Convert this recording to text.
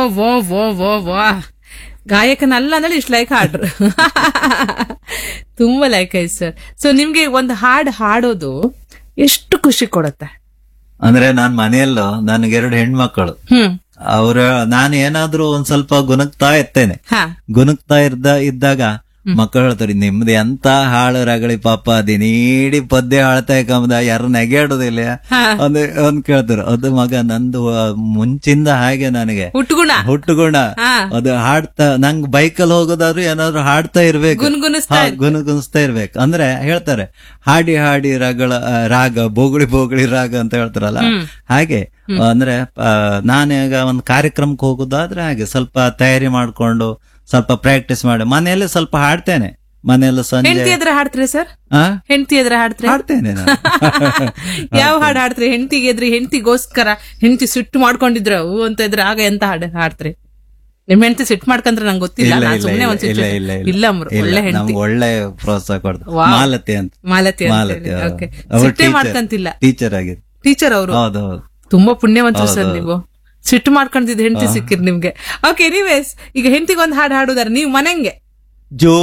ವೋ ವೋ ವೋ ವಾ ಗಾಯಕನಲ್ಲ ಅಂದ್ರೆ ಇಷ್ಟು ಲೈಕ್ ಹಾಡ್ರು ತುಂಬಾ ಲೈಕ್ ಐತೆ ಸರ್ ಸೊ ನಿಮ್ಗೆ ಒಂದು ಹಾಡು ಹಾಡೋದು ಎಷ್ಟು ಖುಷಿ ಕೊಡುತ್ತೆ ಅಂದ್ರೆ ನಾನ್ ಮನೆಯಲ್ಲೂ ನನಗೆರಡು ಹೆಣ್ಮಕ್ಕಳು ಹ್ಮ್ ಅವ್ರ ನಾನು ಏನಾದ್ರೂ ಒಂದ್ ಸ್ವಲ್ಪ ಗುಣಗ್ತಾ ಇರ್ತೇನೆ ಹಾ ಗುಣಗ್ತಾ ಇದ್ದ ಇದ್ದಾಗ ಮಕ್ಕಳು ಹೇಳ್ತಾರೆ ನಿಮ್ದು ಎಂತ ಹಾಳು ರಗಳಿ ಪಾಪ ಅದಿನೀಡಿ ಪದ್ಯ ಹಾಳ್ತಾ ಕಮ್ಮದ ಯಾರು ನೆಗೆಯಾಡೋದಿಲ್ಲ ಹಾ. ಒಂದ್ ಒಂದ್ ಕೇಳ್ತಾರೆ ಅದು ಮಗ ನಂದು ಆ, ಮುಂಚಿಂದ ಹಾಗೆ ನನಗೆ ಹುಟ್ಟುಗುಣ ಹುಟ್ಟುಗುಣ ಹಾ. ಅದು ಹಾಡ್ತಾ ನಂಗ್ ಬೈಕಲ್ಲಿ ಹೋಗೋದಾದ್ರು ಏನಾದ್ರು ಹಾಡ್ತಾ ಇರ್ಬೇಕು ಗುನ್ಗುನಿಸ್ತಾ ಹಾ, ಗುನುಗುನಿಸ್ತಾ ಇರ್ಬೇಕು ಅಂದ್ರೆ ಹೇಳ್ತಾರೆ ಹಾಡಿ ಹಾಡಿ ರಾಗಳ ಆ, ರಾಗ ಬೋಗುಳಿ ಬೋಗುಳಿ ರಾಗ ಅಂತ ಹೇಳ್ತಾರಲ್ಲ ಹಾಗೆ ಅಂದ್ರೆ ಆ, ನಾನೀಗ ಒಂದು ಕಾರ್ಯಕ್ರಮಕ್ಕೆ ಹೋಗೋದಾದ್ರೆ ಹಾಗೆ ಸ್ವಲ್ಪ ತಯಾರಿ ಮಾಡ್ಕೊಂಡು ಸ್ವಲ್ಪ ಪ್ರಾಕ್ಟೀಸ್ ಮಾಡಿ ಮನೆಯಲ್ಲಿ ಸ್ವಲ್ಪ ಹಾಡ್ತೇನೆ ಮನೆಯಲ್ಲ ಸಂಜೆ ಹೆಂಡತಿ ಎದ್ರ ಹಾಡ್ತೀರಿ ಸರ್ ಆ? ಹೆಂಡತಿ ಎದ್ರ ಹಾಡ್ತೀರಿ ಹಾಡ್ತೇನೆ ನಾನು ಯಾವ ಹಾಡು ಹಾಡ್ತೀರಿ ಹೆಂಡತಿಗೆ ಎದ್ರಿ ಹೆಂಡತಿಗೋಸ್ಕರ ಹೆಂಡತಿ ಸಿಟ್ಟು ಮಾಡ್ಕೊಂಡಿದ್ರ ಹೂ ಅಂತ ಇದ್ರೆ ಆಗ ಎಂತ ಹಾಡು ಹಾಡ್ತೀರಿ ನಿಮ್ ಹೆಂಡತಿ ಸಿಟ್ಟು ಮಾಡ್ಕಂದ್ರೆ ನಂಗೆ ಗೊತ್ತಿಲ್ಲ ಇಲ್ಲ ನಾನ್ ಇಲ್ಲ ಸುಮ್ನೆ ಇಲ್ಲ ಒಂದ್ ಇಲ್ಲ situation- ಇಲ್ಲ ಇಲ್ಲ ಅಮ್ರು, ಒಳ್ಳೆ ಹೆಂಡತಿ ನಮ್ಗೆ ಒಳ್ಳೆ ಪ್ರೋತ್ಸಾಹ ಕೊಡ್ತಾರೆ ವಾವ್. ಮಾಲತಿ ಅಂತ ಮಾಲತಿ ಅಂತ ಮಾಲತಿ ಹೇಳಿ. Okay. ಅವ್ರು ಸಿಟ್ಟೇ teacher- ಮಾಡ್ಕಂತಿಲ್ಲ ಟೀಚರ್ ಆಗಿದೆ ಟೀಚರ್ ಅವರು ಹೌದು ಹೌದು ತುಂಬಾ ಪುಣ್ಯವಂತರು ಸರ್ ನೀವು ಸಿಟ್ಟು ಮಾಡ್ಕೊಂಡಿದ್ದು ಹೆಂಡತಿ ಸಿಕ್ಕಿರ್ ನಿಮ್ಗೆ ಓಕೆ ಎನಿವೇಸ್ ಈಗ ಹೆಂಡತಿಗೆ ಒಂದ್ ಹಾಡು ಹಾಡುದಾರೆ ನೀವು ಮನೆಂಗೆ ಜೋ